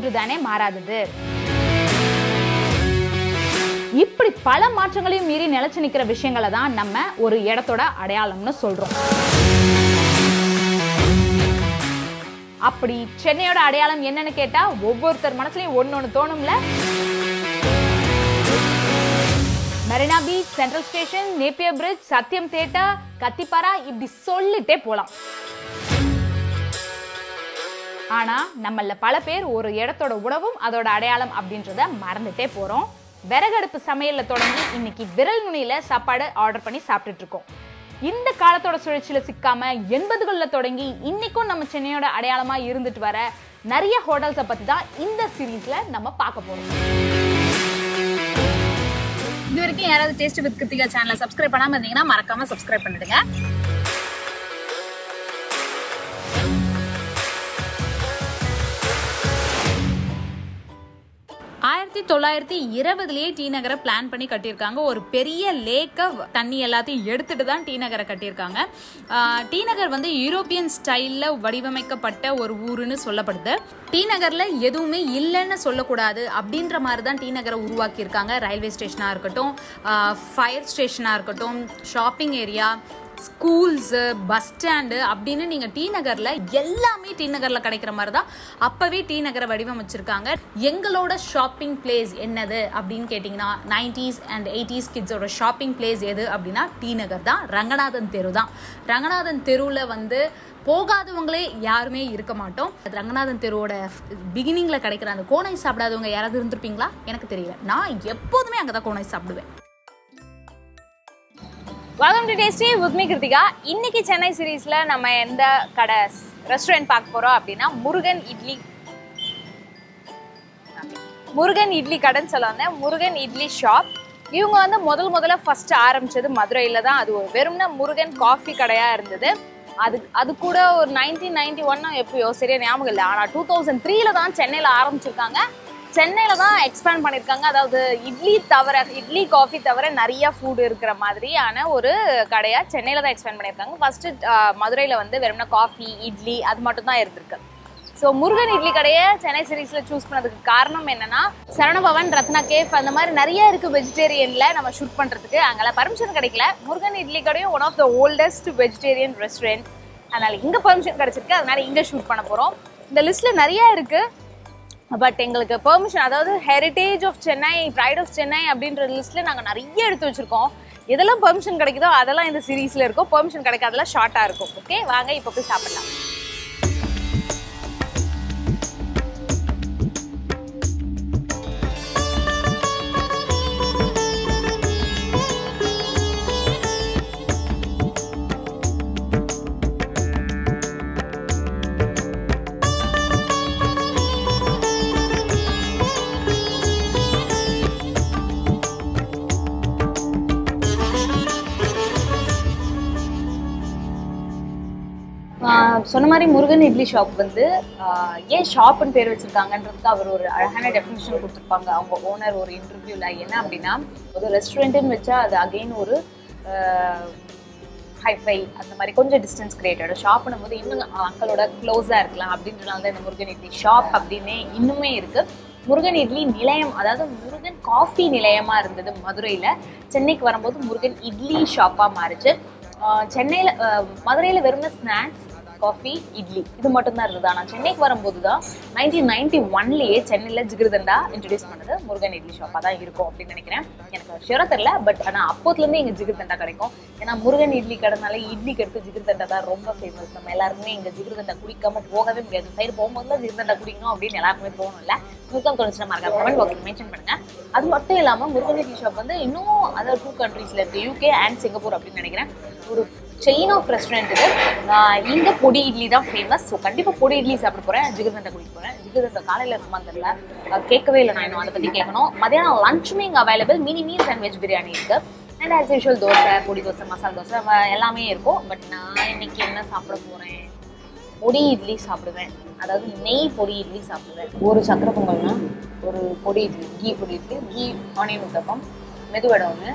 ஒன்றுதானே மாறாதது இப்படி பல மாற்றங்களையும் மீறி நிலைச்சு நிக்கிற விஷயங்களை தான் நம்ம ஒரு இடத்தோட அடையாளம்னு சொல்றோம் அப்படி சென்னையோட அடையாளம் என்னன்னு கேட்டா ஒவ்வொருத்தர் மனசுலயும் ஒன்னு ஒண்ணு தோணும்ல Marina beach central station Napier bridge Sathyam theatre Kathipara இப்படி சொல்லிட்டே போலாம் ஆனா நம்மள பல பேர் ஒரு இடத்தோட உணவும் அதோட அடையாளம் அப்படின்றத மறந்துட்டே போறோம் விறகடுப்பு சமையல்ல தொடங்கி இன்னைக்கு விரல் நுனியில சாப்பாடு ஆர்டர் பண்ணி சாப்பிட்டுட்டு இருக்கோம் இந்த காலத்தோட சுழற்சியில சிக்காம எண்பதுகள்ல தொடங்கி இன்னைக்கும் நம்ம சென்னையோட அடையாளமா இருந்துட்டு வர நிறைய ஹோட்டல்ஸை பத்தி தான் இந்த சீரீஸ்ல நம்ம பார்க்க போறோம் இது வரைக்கும் யாராவது டேஸ்ட் வித் கிருத்திகா சேனலை சப்ஸ்கிரைப் பண்ணாம இருந்தீங்கன்னா மறக்காம சப்ஸ்கிரைப் பண்ணிடுங்க ஆயிரத்தி தொள்ளாயிரத்தி இருபதுலயே டி நகரை பிளான் பண்ணி கட்டியிருக்காங்க ஒரு பெரிய லேக்க தண்ணி எல்லாத்தையும் எடுத்துட்டு தான் டி நகரை கட்டியிருக்காங்க ஆஹ் டி நகர் வந்து யூரோப்பியன் ஸ்டைல்ல வடிவமைக்கப்பட்ட ஒரு ஊருன்னு சொல்லப்படுது டி நகர்ல எதுவுமே இல்லைன்னு சொல்லக்கூடாது அப்படின்ற மாதிரி தான் டி நகரை உருவாக்கியிருக்காங்க ரயில்வே ஸ்டேஷனா இருக்கட்டும் ஃபயர் ஸ்டேஷனா இருக்கட்டும் shopping area schools bus stand அப்படின்னு நீங்கள் டி நகரில் எல்லாமே டி நகரில் கிடைக்கிற மாதிரி தான் அப்போவே டி நகரை வடிவமைச்சிருக்காங்க எங்களோட ஷாப்பிங் பிளேஸ் என்னது அப்படின்னு கேட்டிங்கன்னா நைன்டிஸ் அண்ட் எயிட்டிஸ் கிட்ஸோட ஷாப்பிங் பிளேஸ் எது அப்படின்னா டி நகர் தான் ரங்கநாதன் தெரு தான் ரங்கநாதன் தெருவில் வந்து போகாதவங்களே யாருமே இருக்க மாட்டோம் ரங்கநாதன் தெருவோட பிகினிங்கில் கிடைக்கிற அந்த கோனை சாப்பிடாதவங்க யாராவது இருந்திருப்பீங்களா எனக்கு தெரியல நான் எப்போதுமே அங்கே தான் கோனை சாப்பிடுவேன் welcome to tasty with me Krithika இன்னைக்கு சென்னை சீரீஸ்ல நம்ம எந்த கடை ரெஸ்டாரண்ட் பார்க்க போறோம் அப்படின்னா முருகன் இட்லி முருகன் இட்லி கடைன்னு சொல்ல வந்தேன் முருகன் இட்லி ஷாப் இவங்க வந்து முதல் முதல்ல ஃபர்ஸ்ட் ஆரம்பிச்சது மதுரையில தான் அது ஒரு வெறும்னா முருகன் காஃபி கடையா இருந்தது அது அது கூட ஒரு நைன்டீன் நைன்டி ஒன்னா எப்பயோ சரியா ஞாபகம் இல்லை ஆனால் டூ தௌசண்ட் த்ரீல தான் சென்னையில் ஆரம்பிச்சிருக்காங்க சென்னையில தான் எக்ஸ்பேண்ட் பண்ணியிருக்காங்க அதாவது இட்லி தவிர இட்லி காஃபி தவிர நிறைய ஃபுட் இருக்கிற மாதிரியான ஒரு கடையா சென்னையில தான் எக்ஸ்பேண்ட் பண்ணியிருக்காங்க ஃபர்ஸ்ட் மதுரையில வந்து வெறும்னா காஃபி இட்லி அது மட்டும் தான் இருந்திருக்கு ஸோ முருகன் இட்லி கடையை சென்னை சீரீஸ்ல சூஸ் பண்ணதுக்கு காரணம் என்னன்னா சரணபவன் ரத்னா கேஃப் அந்த மாதிரி நிறைய இருக்கு வெஜிடேரியன்ல நம்ம ஷூட் பண்றதுக்கு அங்கெல்லாம் பர்மிஷன் கிடைக்கல முருகன் இட்லி கடையும் one of the oldest vegetarian restaurant அதனால இங்க பர்மிஷன் கிடைச்சிருக்கு அதனால இங்க ஷூட் பண்ண போறோம் இந்த லிஸ்ட்ல நிறைய இருக்கு பட் எங்களுக்கு பெர்மிஷன் அதாவது heritage of Chennai pride of Chennai அப்படின்ற லிஸ்ட்ல நாங்கள் நிறைய எடுத்து வச்சிருக்கோம் எதெல்லாம் பெர்மிஷன் கிடைக்குதோ அதெல்லாம் இந்த சீரீஸ்ல இருக்கும் பெர்மிஷன் கிடைக்காதெல்லாம் ஷார்ட்டாக இருக்கும் ஓகே வாங்க இப்போ போய் சாப்பிடலாம் ஆஹ் சொன்ன மாதிரி முருகன் இட்லி ஷாப் வந்து ஆஹ் ஏன் ஷாப்னு பேர் வச்சிருக்காங்கன்றதுக்கு அவர் ஒரு அழகான டெஃபினிஷன் கொடுத்துருப்பாங்க அவங்க ஓனர் ஒரு இன்டர்வியூல என்ன அப்படின்னா ஒரு ரெஸ்டாரண்ட்னு வச்சா அது அகைன் ஒரு ஹைஃபை அந்த மாதிரி கொஞ்சம் டிஸ்டன்ஸ் கிரியேட்டட் ஷாப்னும் போது இன்னும் அங்களோட க்ளோஸாக இருக்கலாம் அப்படின்றனால தான் இந்த முருகன் இட்லி ஷாப் அப்படின்னே இன்னுமே இருக்கு முருகன் இட்லி நிலையம் அதாவது முருகன் காஃபி நிலையமா இருந்தது மதுரையில சென்னைக்கு வரும்போது முருகன் இட்லி ஷாப்பா மாறுச்சு ஆஹ் சென்னையில ஆஹ் மதுரையில வெறும் ஸ்நாக்ஸ் காஃபி இட்லி இது மட்டும் தான் இருந்தது ஆனால் சென்னைக்கு வரும்போது தான் நைன்டீன் நைன்டி ஒன்லேயே சென்னையில் ஜிகிருதண்டா இன்ட்ரடியூஸ் பண்ணது முருகன் இட்லி ஷாப்பாக தான் இருக்கும் அப்படின்னு நினைக்கிறேன் எனக்கு ஷுவராக தெரில பட் ஆனால் அப்போத்துலேருந்து இங்கே ஜிகிருதண்டா கிடைக்கும் ஏன்னா முருகன் இட்லி கடைனால இட்லிக்கு எடுத்து ஜிகிருதண்டா தான் ரொம்ப ஃபேமஸ் நம்ம எல்லாருமே இங்கே ஜிகிருதண்டா குடிக்காம போகவே முடியாது சைடு போகும்போது ஜிகிருதண்டா குடிக்கணும் அப்படின்னு எல்லாருக்குமே தோணும்ல முருகன் தோணுச்சுன்னா மறக்காம கமெண்ட் பாக்ஸில் மென்ஷன் பண்ணுங்க அது மட்டும் இல்லாமல் முருகன் இட்லி ஷாப் வந்து இன்னும் அதர் டூ கண்ட்ரீஸில் இருக்குது யூகே அண்ட் சிங்கப்பூர் அப்படின்னு நினைக்கிறேன் ஒரு செயின் ஆஃப் ரெஸ்டாரண்ட் இது நான் இங்க பொடி இட்லி தான் ஃபேமஸ் ஸோ கண்டிப்பாக பொடி இட்லி சாப்பிட போகிறேன் ஜிகர்தண்டா குடிக்க போகிறேன் ஜிகர்தண்டா காலையில் இருக்குமா தெரியல அஹ் கேட்கவே இல்லை நான் இன்னும் அதை பற்றி கேட்கணும் மதியானம் லஞ்சுமே இங்கே available mini meals and veg biryani இருக்கு அண்ட் ஆஸ் யூஷுவல் தோசை பொடி தோசை மசாலா தோசை வ- எல்லாமே இருக்கும் பட் நான் இன்னைக்கு என்ன சாப்பிட போகிறேன் பொடி இட்லி சாப்பிடுவேன் அதாவது நெய் பொடி இட்லி சாப்பிடுவேன் ஒரு சக்கரை பொங்கல்னா ஒரு பொடி இட்லி கீ பொடி இட்லி கீ ஆனியன் உத்தப்பம் மெதுவடை ஒன்று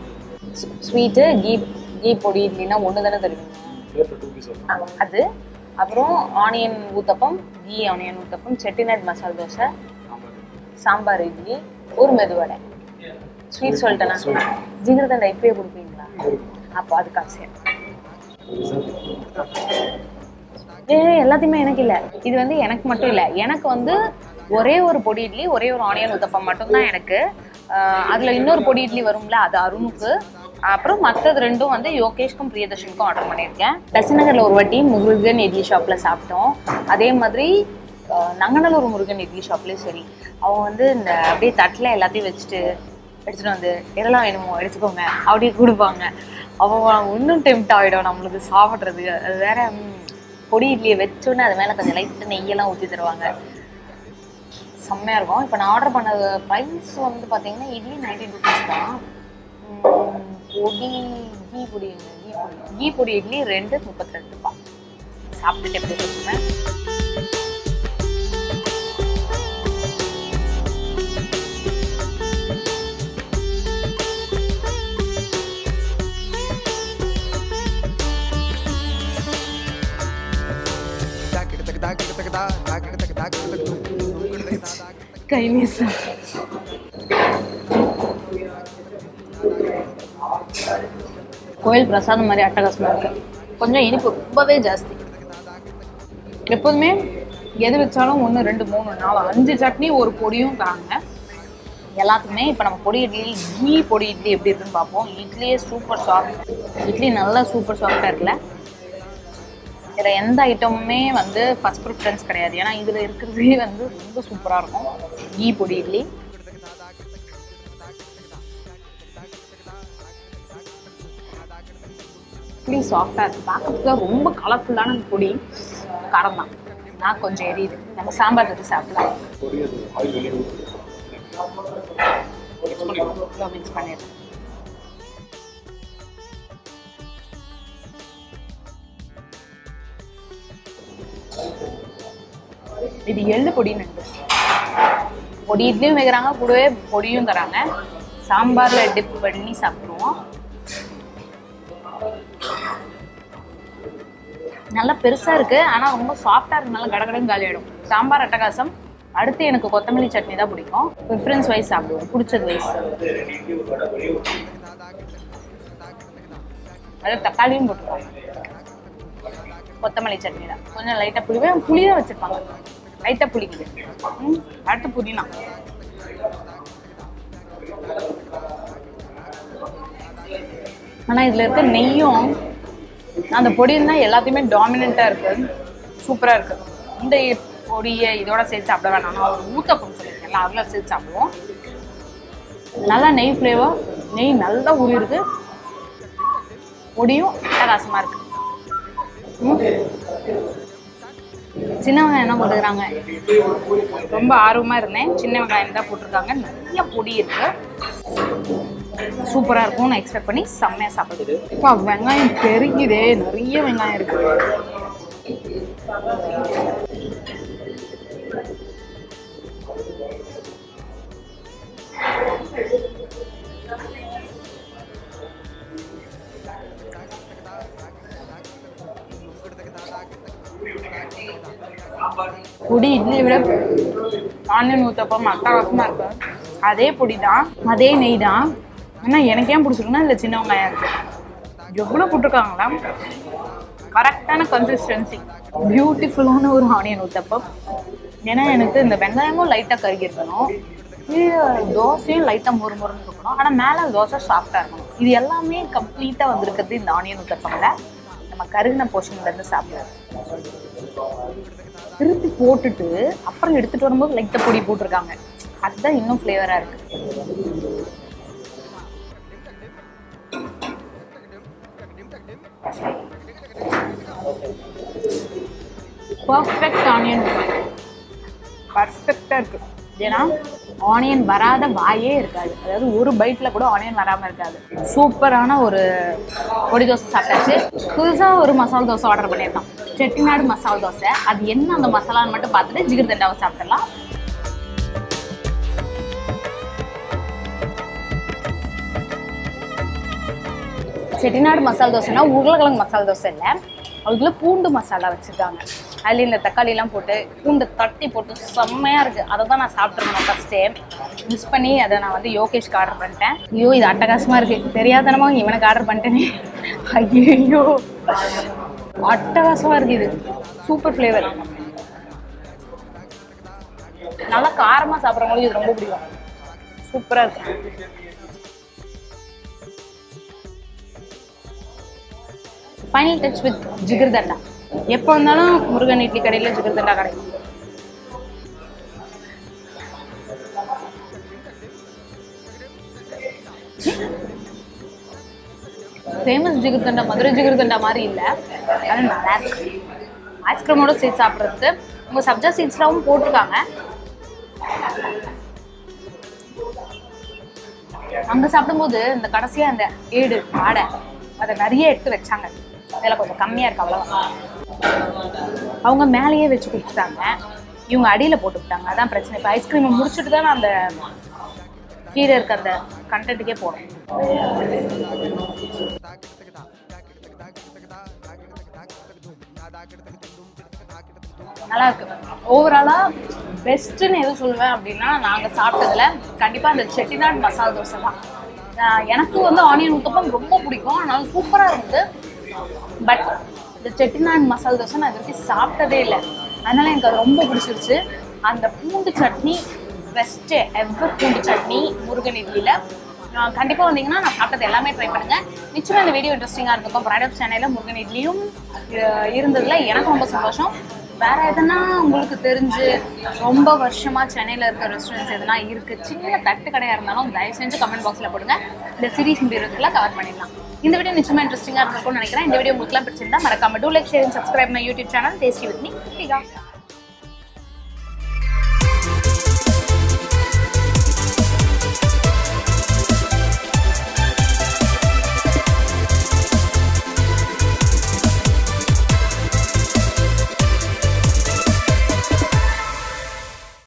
ஸ்வீட்டு கீ கீ பொடி இட்லினா ஒன்று தானே தருவீங்க ரேட்டு டூ பீஸ் வரும் ஆ, அது அப்புறம் ஆனியன் ஊத்தப்பம் கீ ஆனியன் ஊத்தப்பம் செட்டிநாடு மசால் தோசை சாம்பார் இட்லி ஒரு மெதுவடை ஸ்வீட் சொல்லிட்டேனா ஜிகிரதண்டா இப்பயே கொடுப்பீங்களா அப்போ அது காசு ஏ எல்லாத்தையுமே எனக்கு இல்லை இது வந்து எனக்கு மட்டும் இல்லை எனக்கு வந்து ஒரே ஒரு பொடி இட்லி ஒரே ஒரு ஆனியன் ஊத்தப்பம் மட்டும்தான் எனக்கு ஆஹ் அதுல இன்னொரு பொடி இட்லி வரும்ல அது அருணுக்கு அப்புறம் மற்றது ரெண்டும் வந்து யோகேஷ்க்கும் பிரியதர்ஷனுக்கும் ஆர்டர் பண்ணியிருக்கேன் பெசநகரில் ஒரு வாட்டி முருகன் இட்லி ஷாப்பில் சாப்பிட்டோம் அதே மாதிரி ஆஹ் நங்கநல்லூர் முருகன் இட்லி ஷாப்லேயும் சரி அவங்க வந்து இந்த அப்படியே தட்டில் எல்லாத்தையும் வச்சுட்டு எடுத்துட்டு வந்து எதெல்லாம் வேணுமோ எடுத்துக்கோங்க அப்படியே கொடுப்பாங்க அவங்க இன்னும் டெம்ட் ஆகிடும் நம்மளுக்கு சாப்பிட்றது அது வேற ம், பொடி இட்லியை வச்சோன்னே அது மேலே கொஞ்சம் லைட்டு நெய்யெல்லாம் ஊற்றி தருவாங்க செம்மையாக இருக்கும் இப்போ நான் ஆர்டர் பண்ணது ப்ரைஸ் வந்து பார்த்தீங்கன்னா இட்லி நைன்டீன் ருபீஸ் தான் உம், பொடி கீ பொடி கீ பொடி கீ பொடி இட்லி ரெண்டு முப்பத்தி ரெண்டு ரூபாய் சாப்பிட்டுட்டு எப்படி இருக்குங்க கைலேஸ் கோயில் பிரசாதம் மாதிரி அட்டகாசமா இருக்கு கொஞ்சம் இனிப்பு ரொம்பவே ஜாஸ்தி எப்போதுமே எது வச்சாலும் ஒன்று ரெண்டு மூணு நாலு அஞ்சு சட்னி ஒரு பொடியும் தராங்க எல்லாத்துக்குமே இப்போ நம்ம பொடி இட்லி கீ பொடி இட்லி எப்படி இருக்குன்னு பார்ப்போம் இட்லியே சூப்பர் சாஃப்ட் இட்லி நல்லா சூப்பர் சாஃப்டாக இருக்குல்ல இதில் எந்த ஐட்டமுமே வந்து ஃபர்ஸ்ட் ப்ரிஃபரன்ஸ் கிடையாது ஏன்னா இதில் இருக்கிறதே வந்து ரொம்ப சூப்பராக இருக்கும் கீ பொடி இட்லி இட்லி சாஃப்டாக இருக்குது பார்க்கறதுக்கு ரொம்ப கலர்ஃபுல்லான பொடி காரம் தான் நான் கொஞ்சம் எரியுது நம்ம சாம்பார் வச்சு சாப்பிடலாம் மிக்ஸ் பண்ணிடுறேன் இது எள்ளு பொடின்னு பொடி இட்லியும் வைக்கிறாங்க கூடவே பொடியும் தராங்க சாம்பார்ல டிப் பண்ணி சாப்பிடுவோம் நல்லா பெருசா இருக்கு ஆனா ரொம்ப சாஃப்டா இருக்கனால கடகடன்னு காலி ஆயிடும் சாம்பார் அட்டகாசம் அடுத்து எனக்கு கொத்தமல்லி சட்னி தான் பிடிக்கும் ப்ரிஃபரன்ஸ் வைஸ் சாப்பிடுவோம் பிடிச்சது வைஸ் அதில் தக்காளியும் போட்டுருவாங்க கொத்தமல்லி சட்னி தான் கொஞ்சம் லைட்டாக புளிவே புளி தான் வச்சுருப்பாங்க லைட்டாக புளிக்குது ம் அடுத்து புதினா ஆனால் இதில் இருக்க நெய்யும் அந்த பொடியும் தான் எல்லாத்தையுமே டாமினண்ட்டாக இருக்குது சூப்பராக இருக்குது இந்த பொடியை இதோட சேர்த்து சாப்பிட வேணாம் நான் ஒரு ஊத்தப்பம் சொல்லியிருக்கேன்ல அதில் சேர்த்து சாப்பிடுவோம் நல்லா நெய் ஃப்ளேவர் நெய் நல்லா ஊறிடுது பொடியும் அட்டகாசமாக இருக்குது சின்ன வெங்காயம் என்ன போட்டுக்கிறாங்க ரொம்ப ஆர்வமாக இருந்தேன் சின்ன வெங்காயம் தான் போட்டிருக்காங்க நிறைய பொடி இருக்கு சூப்பராக இருக்கும் நான் எக்ஸ்பெக்ட் பண்ணி செம்மையாக சாப்பிடுது இப்போ வெங்காயம் பெருகிதே நிறைய வெங்காயம் இருக்கு பொடி இட்லியை விட ஆனியன் ஊத்தப்பம் அட்டகாசமாக இருக்கு அதே பொடி தான் அதே நெய் தான் ஆனால் எனக்கு ஏன் பிடிச்சிருக்குன்னா இதில் சின்ன வெங்காயம் இருக்கு எவ்வளோ போட்டிருக்காங்களா கரெக்டான கன்சிஸ்டன்சி பியூட்டிஃபுல்லான ஒரு ஆனியன் ஊத்தப்பம் ஏன்னா எனக்கு இந்த வெங்காயமும் லைட்டாக கருகி இருக்கணும் இது தோசையும் லைட்டாக மொறு மொறுன்னு இருக்கணும் ஆனால் மேலே தோசை சாஃப்டாக இருக்கணும் இது எல்லாமே கம்ப்ளீட்டாக வந்திருக்கிறது இந்த ஆனியன் ஊத்தப்பம்ல நம்ம கருகின போர்ஷன்லேருந்து சாப்பிடுவோம் திருப்பி போட்டுட்டு அப்புறம் எடுத்துட்டு வரும்போது லைட்டாக பொடி போட்டிருக்காங்க அதுதான் இன்னும் ஃப்ளேவராக இருக்கு பர்ஃபெக்ட் ஆனியன் பர்ஃபெக்டாக இருக்கு ஏன்னா ஆனியன் வராத வாயே இருக்காது அதாவது ஒரு பைட்டில் கூட ஆனியன் வராமல் இருக்காது சூப்பரான ஒரு பொடி தோசை சாப்பிட்டாச்சு புதுசாக ஒரு மசாலா தோசை ஆர்டர் பண்ணியிருக்கோம் செட்டிநாடு மசாலா தோசை அது என்ன அந்த மசாலான்னு மட்டும் பார்த்துட்டு ஜிகர் தண்டாவை சாப்பிடலாம் செட்டிநாடு மசாலா தோசைனா உருளைக்கிழங்கு மசாலா தோசை இல்லை அதுக்குள்ள பூண்டு மசாலா வச்சுருக்காங்க அதில் இந்த தக்காளிலாம் போட்டு பூண்டு தட்டி போட்டு செம்மையாக இருக்குது அதை தான் நான் சாப்பிட்ருந்தேன் ஃபஸ்ட்டே மிஸ் பண்ணி அதை நான் வந்து யோகேஷ்க்கு ஆர்டர் பண்ணிட்டேன் ஐயோ இது அட்டகாசமாக இருக்குது தெரியாதனமா இவனுக்கு ஆர்டர் பண்ணிட்டேனே ஐயோ அட்டகாசமாக இருக்குது இது சூப்பர் ஃப்ளேவர் நல்லா காரமாக சாப்பிட்றவங்களுக்கு இது ரொம்ப பிடிக்கும் சூப்பராக இருக்கு ஃபைனல் டச் வித் ஜிகிர்தண்டா எப்போ வந்தாலும் முருகன் இட்லி கடையில் ஜிகிர்தண்டா கிடைக்கும் ஃபேமஸ் ஜிகிர்தண்டா மதுரை ஜிகிர்தண்டா மாதிரி இல்லை ஆனால் நல்லா இருக்கு ஐஸ்கிரீமோட சேர்த்து சாப்பிட்றதுக்கு உங்கள் சப்ஜா சீட்ஸ்லாவும் போட்டிருக்காங்க அங்கே சாப்பிடும்போது இந்த கடைசியாக அந்த ஏடு ஆடை அதை நிறைய எடுத்து வச்சாங்க இதில் கொஞ்சம் கம்மியாக இருக்கு அவ்வளோதான் அவங்க மேலேயே வச்சு கொடுத்துட்டாங்க இவங்க அடியில் போட்டுக்கிட்டாங்க அதான் பிரச்சனை இப்போ ஐஸ்கிரீமை முடிச்சுட்டு தான் நான் அந்த கீழே இருக்க அந்த கண்டென்ட்டுக்கே போகணும் நல்லா இருக்கு ஓவராலாக பெஸ்ட்டுன்னு எது சொல்லுவேன் அப்படின்னா நாங்கள் சாப்பிட்டதுல கண்டிப்பாக அந்த செட்டிநாடு மசாலா தோசை தான் ஆஹ் எனக்கு வந்து ஆனியன் ஊத்தப்பம் ரொம்ப பிடிக்கும் அதனால சூப்பராக இருந்தது பட் இந்த செட்டிநாடு மசாலா தோசை நான் இது வரைக்கும் சாப்பிட்டதே இல்லை அதனால எனக்கு அது ரொம்ப பிடிச்சிருச்சு அந்த பூண்டு சட்னி பெஸ்ட்டு எவர் பூண்டு சட்னி முருகன் இட்லியில் கண்டிப்பாக வந்தீங்கன்னா நான் சாப்பிட்டது எல்லாமே ட்ரை பண்ணுங்க நிச்சயமாக இந்த வீடியோ இன்ட்ரெஸ்டிங்காக இருந்திருக்கும் பிரைட் ஆஃப் சேனலில் முருகன் இட்லியும் அஹ், இருந்ததுல எனக்கு ரொம்ப சந்தோஷம் வேற எதனா உங்களுக்கு தெரிஞ்சு ரொம்ப வருஷமா சென்னையில் இருக்க ரெஸ்டாரண்ட்ஸ் எதனா இருக்கு சின்ன தட்டு கடையாக இருந்தாலும் தயவு செஞ்சு கமெண்ட் பாக்ஸில் போடுங்க இந்த சீரீஸ் வீடியோக்குள்ள கவர் பண்ணிடலாம் இந்த வீடியோ நிச்சயமா இன்ட்ரெஸ்டிங்காக இருக்கும்னு நினைக்கிறேன் இந்த வீடியோ உங்களுக்குலாம் பிடிச்சிருந்தா மறக்காம do like share subscribe my YouTube channel tasty with me